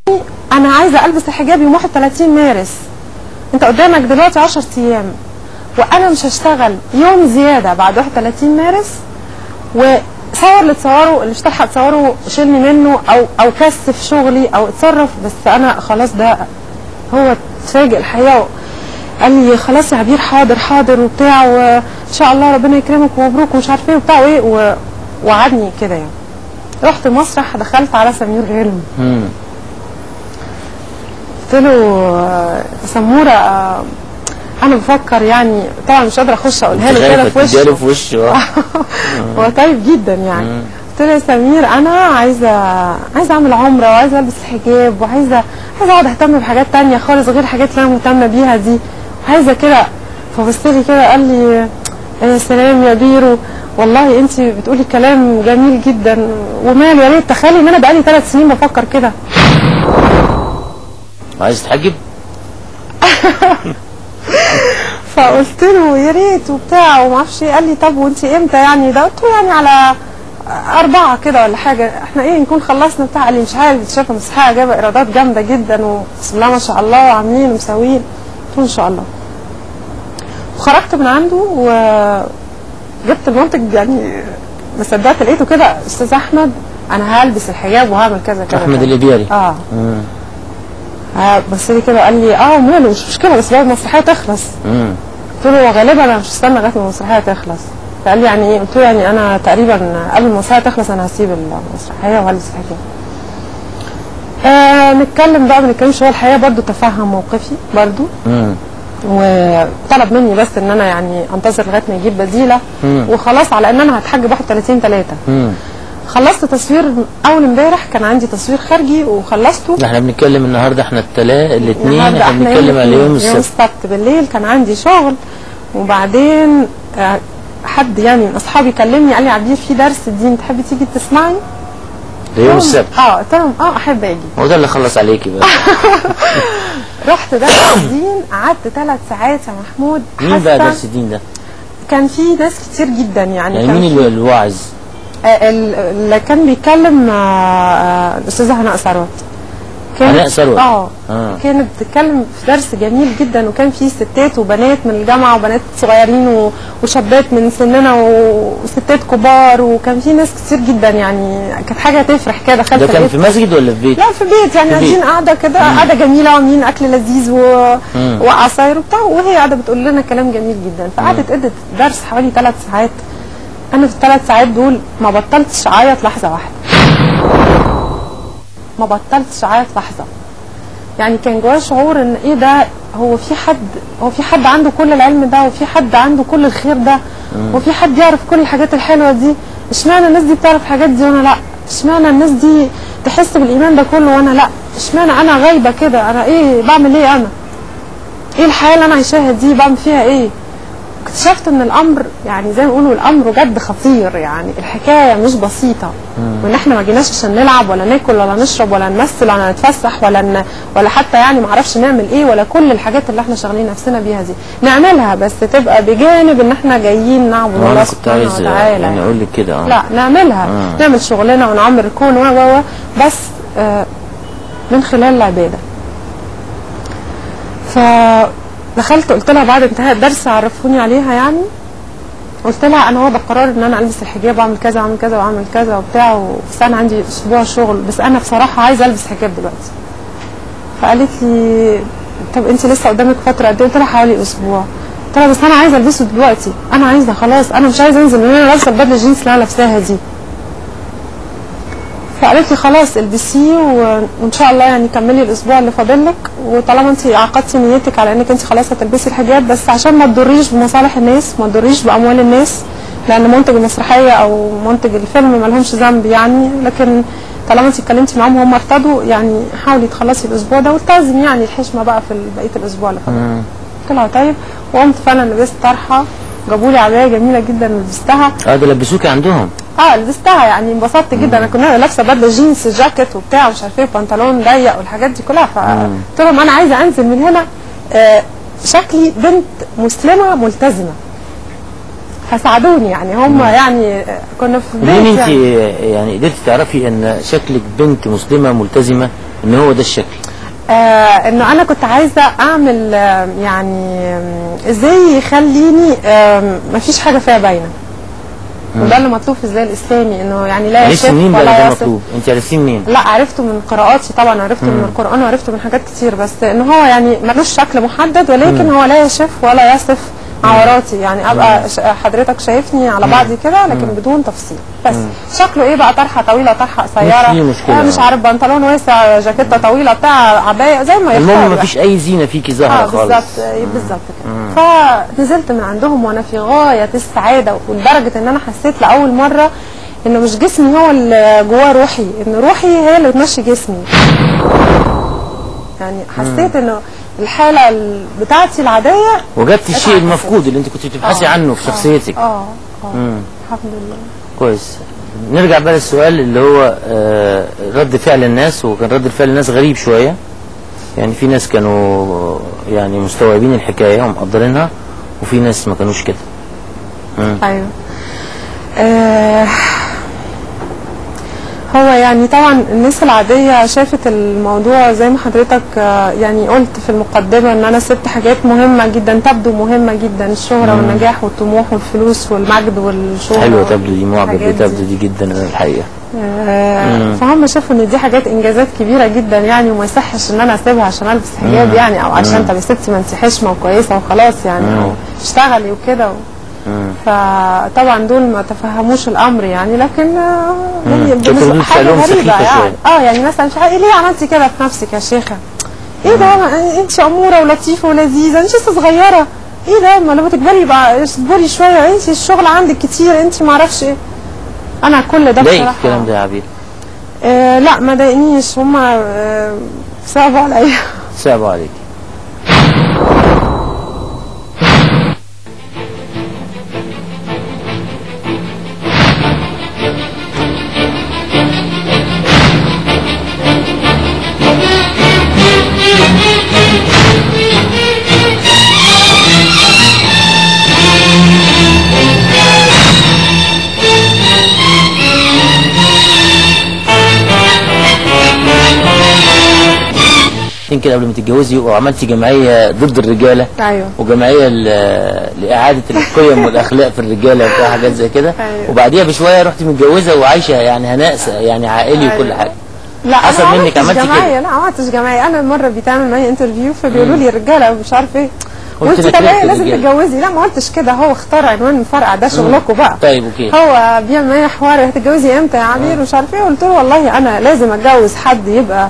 انا عايزه البس الحجاب يوم 31 مارس انت قدامك دلوقتي 10 ايام وانا مش هشتغل يوم زياده بعد 31 مارس وصور اللي تصوره اللي مش تلحق تصوره شيلني منه او او كثف شغلي او اتصرف بس انا خلاص ده هو اتفاجئ الحقيقه قال لي خلاص يا عبير حاضر حاضر وبتاع وان شاء الله ربنا يكرمك ومبروك ومش عارف ايه وبتاع وايه و- وعدني كده يعني رحت المسرح دخلت على سمير غانم مم. قلت له آه، سموره آه، انا بفكر يعني طبعا مش قادره اخش اقولها له كده في خايفة تديله وشه في وشه آه. هو طيب جدا يعني قلت له يا سمير انا عايزه عايزه اعمل عمره وعايزه البس الحجاب وعايزه عايزه اقعد اهتم بحاجات تانية خالص غير الحاجات اللي انا مهتمه بيها دي وعايزه كده فبص لي كده قال لي يا سلام يا بيرو والله انت بتقولي كلام جميل جدا وماله يا ريت تخيلي ان انا بقالي ثلاث سنين بفكر كده عايز تحجب فقلت له يا ريت وبتاع وما اعرفش ايه قال لي طب وانت امتى يعني ده قلت له يعني على أربعة كده ولا حاجة احنا ايه نكون خلصنا بتاع قال لي مش عارف انت شايفة مسرحية جايبة ايرادات جامدة جدا وبسم الله ما شاء الله وعاملين ومساويين قلت له ان شاء الله وخرجت من عنده وجبت المنتج يعني ما صدقت لقيته كده استاذ احمد انا هلبس الحجاب وهعمل كذا كذا احمد كذا. الابياري اه مم. آه، بص لي كده قال لي اه ماله مش مشكله بس بعد المسرحيه تخلص مم. قلت له غالبا انا مش هستنى لغايه ما المسرحيه تخلص فقال لي يعني ايه قلت له يعني انا تقريبا قبل المسرحيه تخلص انا هسيب المسرحيه وهلبس الحجاب آه نتكلم بقى ما نتكلمش هو الحقيقه برضو تفهم موقفي برضو مم. وطلب مني بس ان انا يعني انتظر لغايه ما يجيب بديله مم. وخلاص على ان انا هتحجب 31 3 مم. خلصت تصوير اول امبارح كان عندي تصوير خارجي وخلصته ده احنا بنتكلم النهارده احنا التلا الاثنين النهارده احنا بنتكلم على يوم يوم السبت السبت بالليل كان عندي شغل وبعدين آه، حد يعني من اصحابي كلمني قال لي عبير في درس الدين تحبي تيجي تسمعي؟ ده يوم قلت له- السبت اه قلت لهم اه احب اجي هو ده اللي خلص عليكي بقى رحت درس الدين قعدت ثلاث ساعات يا محمود مين بقى حاسة- درس الدين ده؟ كان في ناس كتير جدا يعني, يعني كان مين في- اللي- الواعظ؟ آه، ال- اللي كان بيتكلم آه، آه، الاستاذه هناء ثروت كانت- هناء ثروت. اه آه. كانت بتتكلم في درس جميل جدا وكان فيه ستات وبنات من الجامعه وبنات صغيرين و- وشابات من سننا و- وستات كبار وكان في ناس كتير جدا يعني كانت حاجه تفرح كده دخلت ده كان لقيت- في مسجد ولا في بيت؟ لا في بيت يعني في بيت. قاعدين قاعده كده قاعده جميله وعاملين اكل لذيذ و... مم. وعصاير وبتاع وهي قاعده بتقول لنا كلام جميل جدا فقعدت ادت درس حوالي ثلاث ساعات انا في الثلاث ساعات دول ما بطلتش اعيط لحظه واحده ما بطلتش اعيط لحظه يعني كان جوايا شعور ان ايه ده هو في حد هو في حد عنده كل العلم ده وفي حد عنده كل الخير ده وفي حد يعرف كل الحاجات الحلوه دي اشمعنى الناس دي بتعرف الحاجات دي وانا لا اشمعنى الناس دي تحس بالايمان ده كله وانا لا اشمعنى انا غايبه كده انا ايه بعمل ايه انا ايه الحياه اللي انا عايشاها دي بعمل فيها ايه اكتشفت ان الامر يعني زي ما بيقولوا الامر جد خطير يعني الحكايه مش بسيطه وان احنا ما جيناش عشان نلعب ولا ناكل ولا نشرب ولا نمثل ولا نتفسح ولا ن... ولا حتى يعني ما اعرفش نعمل ايه ولا كل الحاجات اللي احنا شاغلين نفسنا بيها دي نعملها بس تبقى بجانب ان احنا جايين نعبد هو الله انا كنت سبحانه عايز وتعالى يعني اقول لك كده اه لا نعملها آه. نعمل شغلنا ونعمر الكون و و و بس آه من خلال العباده فدخلت قلت لها بعد انتهاء الدرس عرفوني عليها يعني قلت لها انا واخده قرار ان انا البس الحجاب واعمل كذا واعمل كذا واعمل كذا وبتاع بس انا عندي اسبوع شغل بس انا بصراحه عايزه البس حجاب دلوقتي فقالت لي طب انت لسه قدامك فتره قد ايه قلت لها حوالي اسبوع قلت لها بس انا عايزه البسه دلوقتي انا عايزه خلاص انا مش عايزه انزل من انا لابسه البدله الجينز اللي انا لابساها دي فقالت لي خلاص البسيه و- وان شاء الله يعني كملي الاسبوع اللي فاضل لك وطالما انت عقدتي نيتك على انك انت خلاص هتلبسي الحجاب بس عشان ما تضريش بمصالح الناس ما تضريش باموال الناس لان منتج المسرحيه او منتج الفيلم ما لهمش ذنب يعني لكن طالما انت اتكلمتي معاهم وهم ارتضوا يعني حاولي تخلصي الاسبوع ده والتزمي يعني الحشمه بقى في بقيه الاسبوع اللي فاضل مم. قلت لها طيب وقمت فعلا لبست طرحه جابوا لي عبايه جميله جدا لبستها اه ده لبسوكي عندهم اه لبستها يعني انبسطت جدا انا كنت لابسه بدله جينز جاكيت وبتاع ومش عارفه ايه بنطلون ضيق والحاجات دي كلها فقلت لهم انا عايزه انزل من هنا آه شكلي بنت مسلمه ملتزمه فساعدوني يعني هم يعني آه، كنا في منين بيت انت يعني يعني قدرتي تعرفي ان شكلك بنت مسلمه ملتزمه ان هو ده الشكل آه انه انا كنت عايزه اعمل آه يعني آم، ازاي يخليني آم، مفيش حاجه فيها باينه وده اللي مطلوب في الزي الاسلامي انه يعني لا عرفتي يشف منين بقى ولا ده يصف مطلوب انت عرفتيه منين لا عرفته من قراءاتي طبعا عرفته من القران وعرفته من حاجات كتير بس ان هو يعني ملوش شكل محدد ولكن هو لا يشف ولا يصف عوراتي يعني ابقى ش- حضرتك شايفني على بعضي كده لكن بدون تفصيل بس شكله ايه بقى طرحه طويله طرحه قصيره في مشكلة. آه مش عارف بنطلون واسع جاكيته طويله بتاع عبايه زي ما يختار المهم بقى. مفيش اي زينه فيكي اه ظاهره خالص بالظبط آه، بالظبط كده فنزلت من عندهم وانا في غايه السعاده ولدرجه ان انا حسيت لاول مره انه مش جسمي هو اللي جواه روحي ان روحي هي اللي بتمشي جسمي يعني حسيت انه الحاله ال- بتاعتي العاديه وجدت الشيء اتعكست. المفقود اللي انت كنت بتبحثي آه، عنه في آه، شخصيتك اه اه الحمد لله كويس نرجع بقى للسؤال اللي هو آه، رد فعل الناس وكان رد فعل الناس غريب شويه يعني في ناس كانوا يعني مستوعبين الحكايه ومقدرينها وفي ناس ما كانوش كده ايوه آه هو يعني طبعا الناس العادية شافت الموضوع زي ما حضرتك آه، يعني قلت في المقدمة ان انا سبت حاجات مهمة جدا تبدو مهمة جدا الشهرة والنجاح والطموح والفلوس والمجد والشهرة حلوه تبدو دي معجب والحاجات بيه تبدو دي جدا الحقيقه آه، فهم شافوا ان دي حاجات انجازات كبيره جدا يعني وما يصحش ان انا اسيبها عشان البس حجاب يعني او عشان طب يا ستي ما انت حشمه وكويسه وخلاص يعني او اشتغلي وكده و... فطبعا دول ما تفهموش الامر يعني لكن آه، يعني كانت بالنسبة- ردود حاجه فعلهم غريبه سخيفة يعني اه يعني مثلا مش عارف- ليه عملتي كده في نفسك يا شيخه؟ ايه ده ما- انت اموره ولطيفه ولذيذه انت لسه صغيره ايه ده ما لما تكبري يبقى اصبري شويه انت الشغل عندك كتير انت ما اعرفش ايه انا كل ده ضايقك بصراحه الكلام ده يا عبير آه لا ما ضايقنيش هما آه صعبوا عليا صعب عليك يمكن قبل ما تتجوزي وعملتي جمعيه ضد الرجاله ايوه وجمعيه ل- لاعاده القيم والاخلاق في الرجاله وبتاع حاجات زي كده أيوة. وبعديها بشويه رحتي متجوزه وعايشه يعني هناء س- يعني عائلي وكل أيوة. حاجه لا حصل انا ما منك عملتش عملتي جمعيه كده لا ما عملتش جمعيه انا مره بيتعمل معايا انترفيو فبيقولوا لي الرجاله مش عارف ايه قلت وانت لك طبيعي كده لازم الرجالة. تتجوزي لا ما قلتش كده هو اختار عنوان مفرقع ده شغلكم بقى طيب اوكي هو بيعمل معايا حوار هتتجوزي امتى يا عبير مش عارف ايه قلت له والله انا لازم اتجوز حد يبقى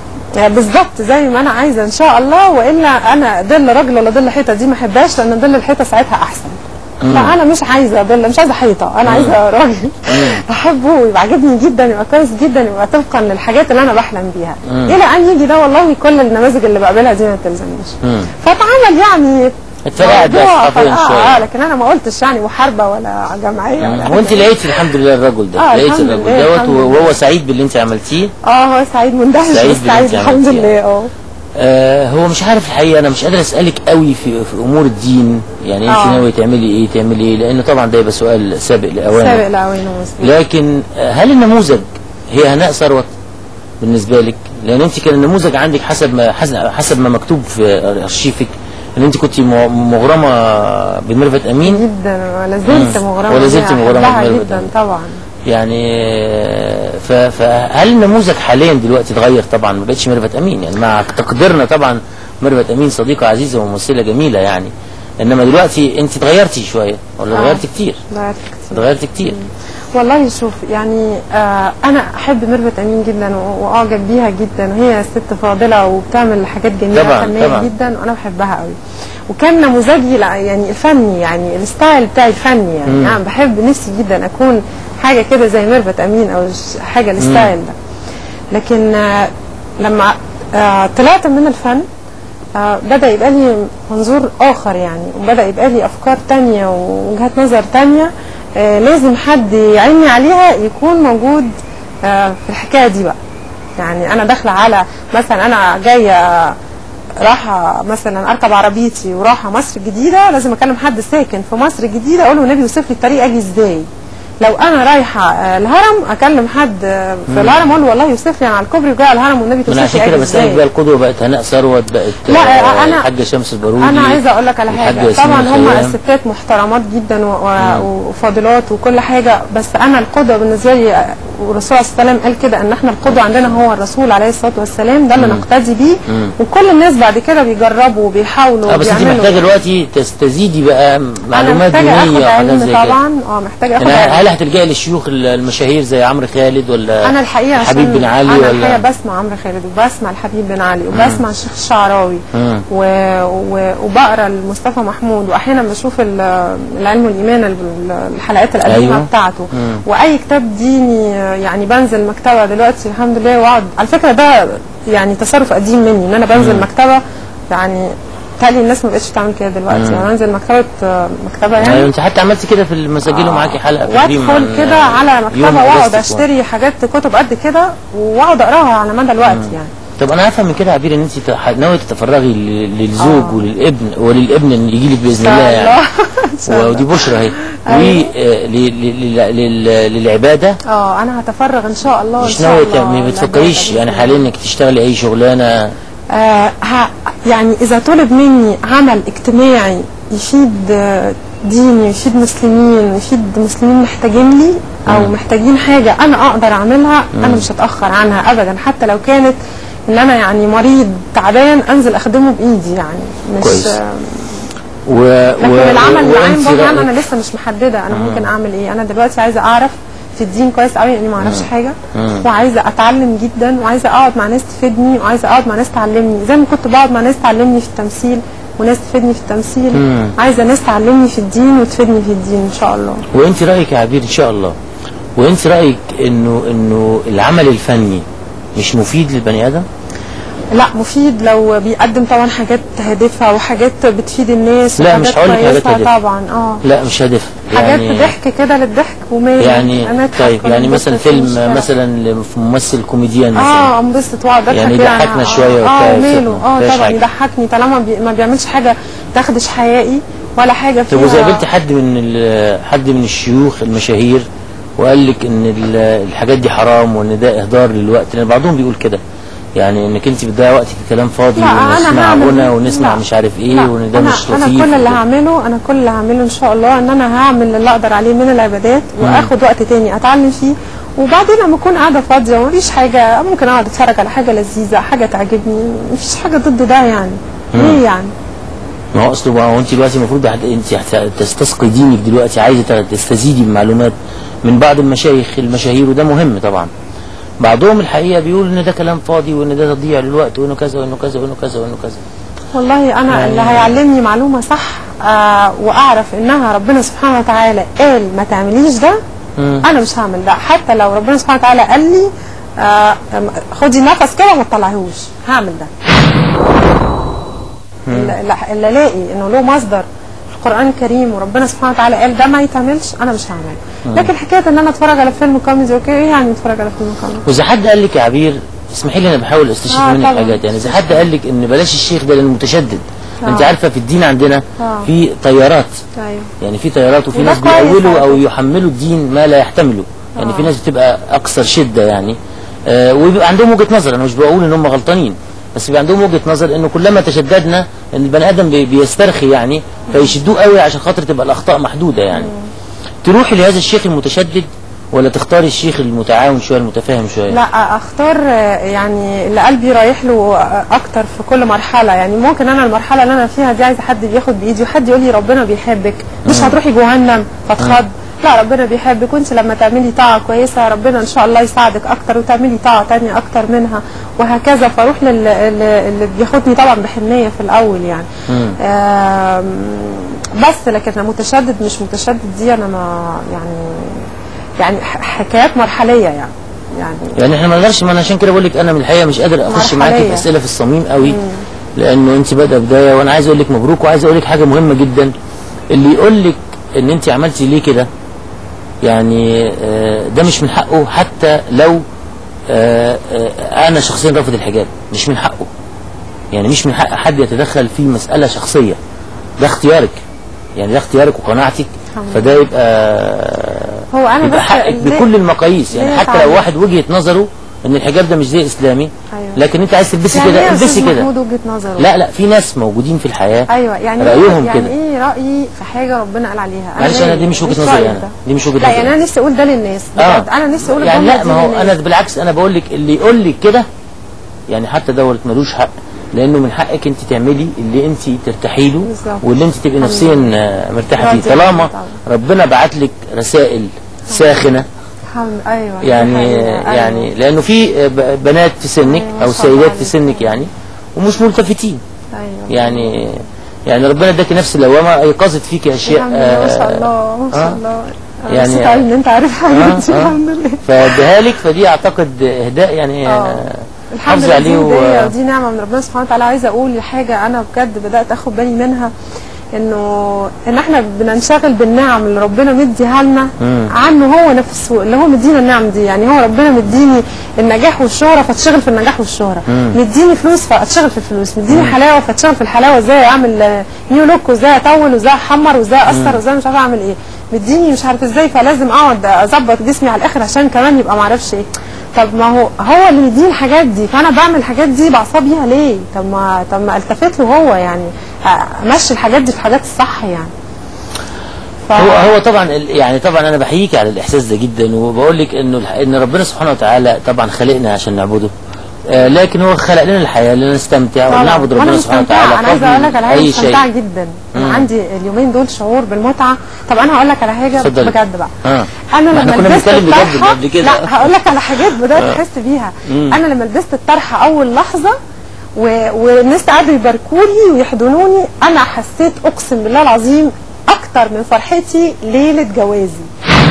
بالظبط زي ما انا عايزه ان شاء الله والا انا ظل راجل ولا ظل حيطه دي ما احبهاش لان ظل الحيطه ساعتها احسن فانا مش عايزه ظل مش عايزه حيطه انا عايزه راجل احبه ويبقى عاجبني جدا يبقى كويس جدا يبقى طبقا للحاجات اللي انا بحلم بيها الى ان يجي ده والله كل النماذج اللي بقابلها دي ما تلزمنيش فاتعمل يعني اتفرقعت بقى موضوع ثقافيا فرقعة، شويه اه لكن انا ما قلتش يعني محاربه ولا جمعيه ولا وانت لقيتي الحمد لله الرجل ده آه، لقيتي الحمد الرجل لله، دوت الحمد لله. وهو سعيد باللي انت عملتيه اه هو سعيد مندهش سعيد بس باللي سعيد انت الحمد عملتيه. لله اه آه هو مش عارف الحقيقه انا مش قادر اسالك قوي في, في امور الدين يعني انت آه. ناوي تعملي ايه تعملي ايه لان طبعا ده يبقى سؤال سابق لاوانه سابق لاوانه مظبوط لكن آه، هل النموذج هي هناء ثروت بالنسبه لك لان انت كان النموذج عندك حسب ما حسب- حسب ما مكتوب في ارشيفك ان انت كنت م- مغرمه بميرفت امين جدا ولا زلت مم. مغرمه ولا زلت بيها، مغرمة أحبها بميرفت جدا أمين. طبعا يعني آه، ف- فهل النموذج حاليا دلوقتي اتغير طبعا ما بقتش ميرفت امين يعني مع تقديرنا طبعا ميرفت امين صديقه عزيزه وممثله جميله يعني انما دلوقتي انت اتغيرتي شويه ولا آه. اتغيرتي كتير ضيعت كتير اتغيرتي كتير والله شوف يعني آه انا احب ميرفت امين جدا و- واعجب بيها جدا وهي ست فاضله وبتعمل حاجات جميله طبعاً، فنيه طبعاً. جدا وانا بحبها قوي وكان نموذجي لا- يعني الفني يعني الستايل بتاعي الفني يعني مم. انا بحب نفسي جدا اكون حاجه كده زي ميرفت امين او ش- حاجه الستايل ده لكن آه لما آه طلعت من الفن آه بدا يبقى لي منظور اخر يعني وبدا يبقى لي افكار تانية ووجهات نظر تانية آه لازم حد يعيني عليها يكون موجود آه في الحكايه دي بقى يعني انا داخله على مثلا انا جايه رايحه مثلا اركب عربيتي ورايحه مصر الجديده لازم اكلم حد ساكن في مصر الجديده اقول له النبي يوصف لي الطريق اجي ازاي لو انا رايحه آه، الهرم اكلم حد آه، في الهرم اقول له والله يوسف لي انا على الكوبري وجاي على الهرم والنبي من توصف عشان لي كده أجي بسالك إزاي. بقى القدوه بقت هناء ثروت بقت لا، آه، أنا- الحاجه شمس البارودي انا عايزه اقول لك على الحاجة حاجه ياسمين طبعا هم الخيام. الستات محترمات جدا و- و- وفاضلات وكل حاجه بس انا القدوه بالنسبه لي آه، والرسول عليه الصلاه والسلام قال كده ان احنا القدوه عندنا هو الرسول عليه الصلاه والسلام ده اللي نقتدي بيه وكل الناس بعد كده بيجربوا وبيحاولوا اه بس انت وبيعملوا. محتاجه دلوقتي تستزيدي بقى انا معلومات محتاجه اخد دينيه وحاجات علم زي كده طبعا اه محتاجه اخد يعني علم هل هتلجئي للشيوخ المشاهير زي عمرو خالد ولا انا الحقيقه حبيب عشان بن علي انا ولا الحقيقه بسمع عمرو خالد وبسمع الحبيب بن علي وبسمع الشيخ الشعراوي مم. و... و... وبقرا لمصطفى محمود واحيانا بشوف ال- العلم والايمان ال- الحلقات القديمه أيوة. أيوة. بتاعته مم. واي كتاب ديني يعني بنزل مكتبه دلوقتي الحمد لله واقعد على فكره ده يعني تصرف قديم مني ان انا بنزل مكتبه يعني تالي الناس ما بقتش بتعمل كده دلوقتي يعني انزل مكتبه مكتبه يعني ايوه انت حتى عملتي كده في المساجل ومعاكي حلقه في دريم وادخل عن كده على يوم مكتبه واقعد أجازتك و- اشتري حاجات كتب قد كده واقعد اقراها على مدى الوقت يعني طب انا افهم من كده يا عبير ان انت تح- ناويه تتفرغي ل- للزوج آه. وللابن وللابن ان يجي لك باذن إن الله شاء يعني الله. إن شاء الله. ودي بشرى اهي أيوة. وللعباده اه انا هتفرغ ان شاء الله مش إن شاء ناويه الله تعملي- ما بتفكريش للعبادة يعني بإذن حاليا انك تشتغلي اي شغلانه آه ه- يعني اذا طلب مني عمل اجتماعي يفيد آه، ديني يفيد مسلمين يفيد مسلمين محتاجين لي او محتاجين حاجه انا اقدر اعملها انا مش هتاخر عنها ابدا حتى لو كانت ان انا يعني مريض تعبان انزل اخدمه بايدي يعني مش كويس. آه و... لكن و... العمل العام وأنت برضه رأيك- انا لسه مش محدده انا ممكن اعمل ايه انا دلوقتي عايزه اعرف في الدين كويس قوي لاني ما اعرفش حاجه وعايزه اتعلم جدا وعايزه اقعد مع ناس تفيدني وعايزه اقعد مع ناس تعلمني زي ما كنت بقعد مع ناس تعلمني في التمثيل وناس تفيدني في التمثيل عايزه ناس تعلمني في الدين وتفيدني في الدين ان شاء الله وانت رايك يا عبير ان شاء الله وانت رايك انه انه العمل الفني مش مفيد للبني ادم لا مفيد لو بيقدم طبعا حاجات هادفه وحاجات بتفيد الناس لا، وحاجات مش هقول لك حاجات كويسة هادفة. طبعا اه لا مش هدف حاجات يعني ضحك كده للضحك ومال يعني نضحك طيب يعني وننبسط، مثلا مفيش فيلم مشكلة. مثلا لممثل كوميديان مثلا اه انبسط واقعد اضحك يعني كده. يضحكنا آه، شوية وبتاع، اه يبسطنا، ماله اه مفيهاش طبعا حاجة. يضحكني طالما بي ما بيعملش حاجه تاخدش حقيقي ولا حاجه طب فيها واذا قابلت حد من ال- حد من الشيوخ المشاهير وقال لك ان ال- الحاجات دي حرام وان ده اهدار للوقت لان بعضهم بيقول كده يعني انك انت بتضيع وقتك في كلام فاضي لا انا ونسمع هعمل غنى ونسمع لا. مش عارف ايه لا. وان ده أنا مش انا لطيف كل اللي وكده. هعمله انا كل اللي هعمله ان شاء الله ان انا هعمل اللي اقدر عليه من العبادات واخد وقت تاني اتعلم فيه وبعدين لما اكون قاعده فاضيه ومفيش حاجه ممكن اقعد اتفرج على حاجه لذيذه حاجه تعجبني مفيش حاجه ضد ده يعني ليه يعني ما هو اصله ما هو انت دلوقتي المفروض هت- انت هت- تستسقي دينك دلوقتي عايزه ت- تستزيدي بمعلومات من بعض المشايخ المشاهير وده مهم طبعا بعضهم الحقيقه بيقول ان ده كلام فاضي وان ده تضييع للوقت وانه كذا وانه كذا وانه كذا وانه كذا والله انا يعني- اللي هيعلمني معلومه صح آه واعرف انها ربنا سبحانه وتعالى قال ما تعمليش ده مم. انا مش هعمل ده حتى لو ربنا سبحانه وتعالى قال لي آه خدي نفس كده وما تطلعيهوش هعمل ده اللي- اللي اللي الاقي انه له مصدر في القران الكريم وربنا سبحانه وتعالى قال ده ما يتعملش انا مش هعمله لكن حكايه ان انا اتفرج على فيلم كوميدي اوكي ايه يعني اتفرج على فيلم كوميدي واذا حد قال لك يا عبير اسمحي لي انا بحاول استشف آه، منك طبعاً. حاجات يعني اذا حد قال لك ان بلاش الشيخ ده لانه متشدد آه. انت عارفه في الدين عندنا آه. في طيارات ايوه يعني في طيارات وفي وده ناس كويس بيأولوا على او فكرة. يحملوا الدين ما لا يحتمله يعني في ناس بتبقى اكثر شده يعني آه ويبقى عندهم وجهه نظر انا مش بقول ان هم غلطانين بس بيبقى عندهم وجهه نظر انه كلما تشددنا ان البني ادم بي- بيسترخي يعني فيشدوه قوي عشان خاطر تبقى الاخطاء محدوده يعني تروحي لهذا الشيخ المتشدد ولا تختاري الشيخ المتعاون شويه المتفاهم شويه لا اختار آه، يعني اللي قلبي رايح له آه، اكتر في كل مرحله يعني ممكن انا المرحله اللي انا فيها دي عايزه حد بياخد بايدي وحد يقول لي ربنا بيحبك مش هتروحي جهنم فتخض لا ربنا بيحبك وانت لما تعملي طاعه كويسه ربنا ان شاء الله يساعدك اكتر وتعملي طاعه تانية اكتر منها وهكذا فاروح لل- لل- اللي بياخدني طبعا بحنيه في الاول يعني آم، بس لكن متشدد مش متشدد دي انا ما يعني يعني ح- حكايات مرحليه يعني يعني يعني احنا ما نقدرش ما انا عشان كده بقول لك انا من الحقيقه مش قادر اخش معاكي في مرحلية. اسئله في الصميم قوي لانه انت بادئه بدايه وانا عايز اقول لك مبروك وعايز اقول لك حاجه مهمه جدا اللي يقول لك ان انت عملتي ليه كده يعني آه، ده مش من حقه حتى لو آه، آه، انا شخصيا رافض الحجاب مش من حقه يعني مش من حق حد يتدخل في مساله شخصيه ده اختيارك يعني ده اختيارك وقناعتك الحمد فده يبقى هو انا يبقى بس حقك ليه- بكل المقاييس يعني ليه حتى لو تعليق؟ واحد وجهه نظره ان الحجاب ده مش زي اسلامي أيوة. لكن انت عايز تلبسي يعني كده ايه يا البسي استاذ كده محمود وجهه نظره لا لا في ناس موجودين في الحياه ايوه يعني رأيهم يعني كده. ايه رايي في حاجه ربنا قال عليها معلش انا مالي؟ دي مش وجهه رأيي نظري في انا ده. دي مش وجهه لا نظري يعني انا نفسي اقول ده للناس بجد انا نفسي اقول يعني الجملة لا دي ما هو للناس. انا بالعكس انا بقول لك اللي يقول لك كده يعني حتى دوت ملوش حق لانه من حقك انت تعملي اللي انت ترتاحي له بالظبط. واللي انت تبقي نفسيا آه، مرتاحه راضية فيه طالما عنه طبعا. ربنا بعت لك رسائل ساخنه الحمد ايوه دي يعني حقيقة. أيوة. يعني لانه في ب- بنات في سنك أيوة، ما او شاء الله سيدات في عليك. سنك يعني ومش ملتفتين ايوه يعني يعني ربنا اداكي نفس اللوامه ايقظت فيكي اشياء الحمد لله ما شاء آه، الله ما شاء آه. الله يعني- يعني مبسوطة أوي ان انت عارف حاجه آه، دي آه. الحمد لله فاديها لك فدي اعتقد اهداء يعني آه. آه، الحمد حافظي لله عليه دي و- هدية ودي نعمه من ربنا سبحانه وتعالى عايزه اقول حاجه انا بجد بدات اخد بالي منها انه ان احنا بننشغل بالنعم اللي ربنا مديها لنا مم. عنه هو نفسه اللي هو مدينا النعم دي يعني هو ربنا مديني النجاح والشهره فاتشغل في النجاح والشهره مديني فلوس فاتشغل في الفلوس مديني حلاوه فاتشغل في الحلاوه ازاي اعمل آه، نيو لوك وازاي اطول وازاي احمر وازاي اقصر وازاي مش عارفه اعمل ايه مديني مش عارف ازاي فلازم اقعد اظبط جسمي على الاخر عشان كمان يبقى معرفش ايه طب ما هو هو اللي مديني الحاجات دي فانا بعمل الحاجات دي بعصاب بيها ليه طب ما طب ما التفت له هو يعني امشي الحاجات دي في الحاجات الصح يعني ف... هو هو طبعا ال- يعني طبعا انا بحييك على الاحساس ده جدا وبقول لك انه الح- ان ربنا سبحانه وتعالى طبعا خلقنا عشان نعبده آه لكن هو خلق لنا الحياه لنستمتع طبعاً. ونعبد وأنا ربنا سبحانه مستمتعة. وتعالى انا عايزه اقول لك على حاجه اي مستمتعه شيء جدا مم. انا عندي اليومين دول شعور بالمتعه طب انا هقول لك على حاجه اتفضلي. بجد بقى اه انا ما احنا لما كنا لبست بنتكلم بجد الطرحه قبل كده. لا هقول لك على حاجات بدات احس بيها انا لما لبست الطرحه اول لحظه و... والناس قعدوا يباركوا لي ويحضنوني انا حسيت اقسم بالله العظيم اكتر من فرحتي ليله جوازي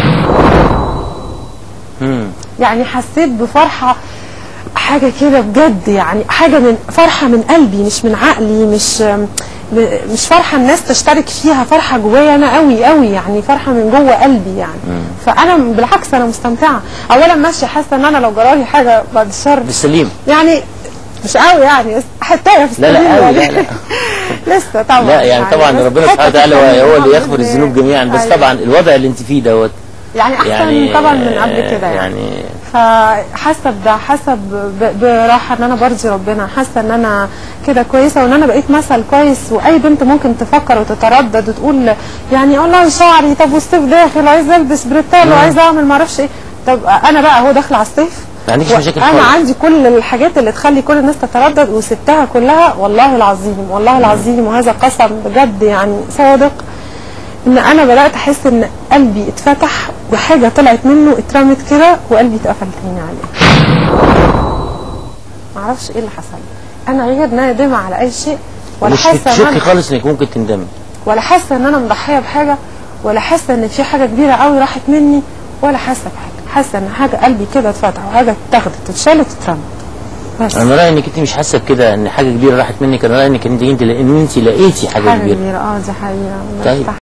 مم. يعني حسيت بفرحة حاجة كده بجد يعني حاجة من فرحة من قلبي مش من عقلي مش م- مش فرحة الناس تشترك فيها فرحة جوايا أنا قوي قوي يعني فرحة من جوه قلبي يعني فأنا بالعكس أنا مستمتعة أولا ماشية حاسة إن أنا لو جرالي حاجة بعد الشر بالسليم يعني مش قوي يعني بس حتايه في لا لا السبيل قوي، يعني. لا لا. لسه طبعا لا يعني طبعا بس ربنا حتة سبحانه وتعالى السبيل هو هو اللي طبعاً يغفر بإذن الذنوب جميعا بس أيوة. طبعا الوضع اللي انت فيه دوت يعني احسن يعني طبعا من قبل كده يعني, يعني فحاسه بده حاسه ب- براحه ان انا برضي ربنا حاسه ان انا كده كويسه وان انا بقيت مثل كويس واي بنت ممكن تفكر وتتردد وتقول يعني والله شعري طب والصيف داخل وعايزه البس بريتال وعايزه اعمل ما اعرفش ايه طب انا بقى اهو داخله على الصيف ما عندكش مشاكل انا خالص. عندي كل الحاجات اللي تخلي كل الناس تتردد وسبتها كلها والله العظيم والله العظيم وهذا قسم بجد يعني صادق ان انا بدات احس ان قلبي اتفتح وحاجه طلعت منه اترمت كده وقلبي اتقفل تاني عليه معرفش ايه اللي حصل انا غير نادمه على اي شيء ولا مش حاسه ان بتشكي انا خالص انك ممكن تندمي ولا حاسه ان انا مضحيه بحاجه ولا حاسه ان في حاجه كبيره قوي راحت مني ولا حاسه بحاجه حاسه ان حاجه قلبي كده اتفتح وحاجه اتاخدت اتشالت اترمت بس انا رايي انك انت مش حاسه بكده ان حاجه كبيره راحت منك انا رايي انك انت انت ان انت لقيتي حاجه حاجه كبيره كبيره اه دي حقيقه الله طيب. يفتح